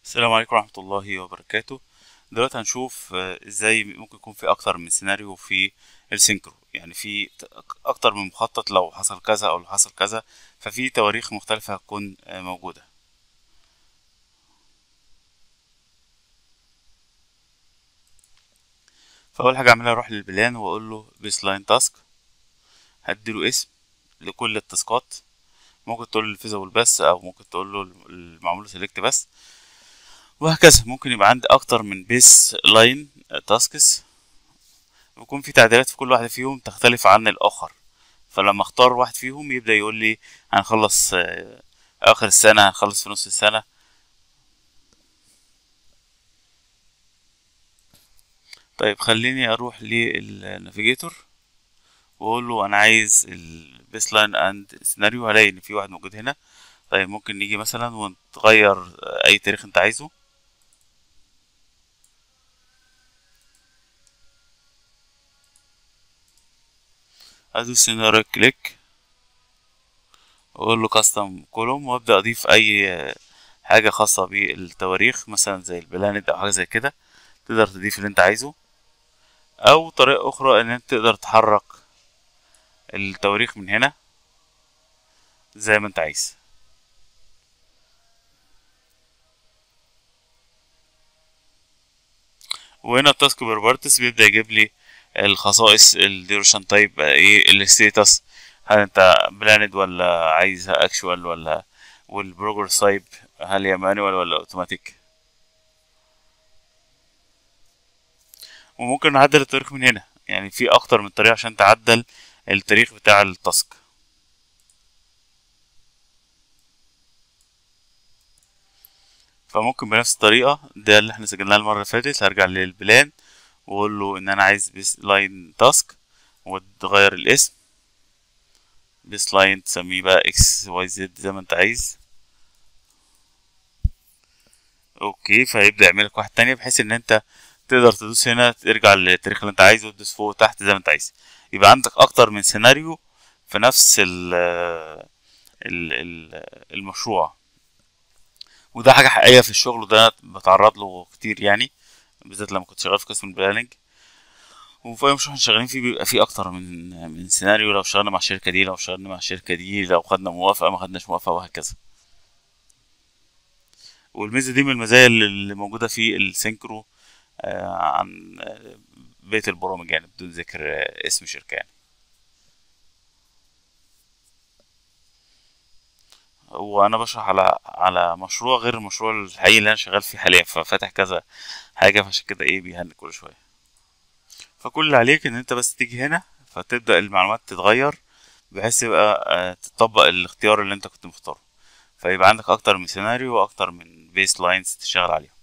السلام عليكم ورحمة الله وبركاته دلوقتي هنشوف آه، ازاي ممكن يكون في اكتر من سيناريو في السينكرو يعني في ت- اكتر من مخطط لو حصل كذا او لو حصل كذا ففي تواريخ مختلفة هتكون آه، موجودة فاول حاجة اعملها اروح للبلان واقول له بيس لاين تاسك هديله اسم لكل التاسكات ممكن تقول له الفيزابل بس او ممكن تقول له المعمول سيلكت بس وهكذا ممكن يبقى عندي اكتر من بيس لاين تاسكس ويكون في تعديلات في كل واحدة فيهم تختلف عن الآخر فلما اختار واحد فيهم يبدأ يقول لي هنخلص آه، آخر السنة هنخلص في نص السنة طيب خليني أروح للنافيجيتور وأقول له أنا عايز البيس لاين أند سيناريو هلاقي إن في واحد موجود هنا طيب ممكن نيجي مثلا ونتغير آه، أي تاريخ أنت عايزه أدوس سيناريو كليك واقول له كاستم كولوم وابدا اضيف اي آه، حاجه خاصه بالتواريخ مثلا زي البلاند او حاجه زي كده تقدر تضيف اللي انت عايزه او طريقه اخرى ان انت تقدر تحرك التواريخ من هنا زي ما انت عايز وهنا التاسك بروبرتس بيبدا يجيب لي الخصائص الديوريشن تايب ايه الستيتس هل انت بلاند ولا عايزها اكشوال ولا والبروجرس تايب هل هي مانوال ولا اوتوماتيك وممكن نعدل التاريخ من هنا يعني في اكتر من طريقه عشان تعدل التاريخ بتاع التاسك فممكن بنفس الطريقه ده اللي احنا سجلناه المره اللي فاتت هرجع للبلان واقول له ان انا عايز بيس لاين تاسك وتغير الاسم بيس لاين تسميه بقى اكس واي زد زي ما انت عايز اوكي فهيبدأ يعمل لك واحد تانية بحيث ان انت تقدر تدوس هنا ترجع للتاريخ اللي انت عايزه وتدوس فوق وتحت زي ما انت عايز يبقى عندك اكتر من سيناريو في نفس ال ال ال المشروع وده حاجة حقيقية في الشغل وده بتعرض له كتير يعني بالذات لما كنت شغال في قسم البلاننج وفي أي مشروع احنا شغالين فيه بيبقى فيه أكتر من من سيناريو لو اشتغلنا مع الشركة دي لو اشتغلنا مع الشركة دي لو خدنا موافقة ما خدناش موافقة وهكذا والميزة دي من المزايا اللي اللي موجودة في السينكرو آه، عن آه، بقية البرامج يعني بدون ذكر آه، اسم شركة يعني وانا بشرح على على مشروع غير المشروع الحقيقي اللي انا شغال فيه حاليا ففاتح كذا حاجة فعشان كده ايه بيهني كل شوية فكل اللي عليك ان انت بس تيجي هنا فتبدأ المعلومات تتغير بحيث يبقى آه، تطبق الاختيار اللي انت كنت مختاره فيبقى عندك اكتر من سيناريو واكتر من بيس لاينز تشتغل عليهم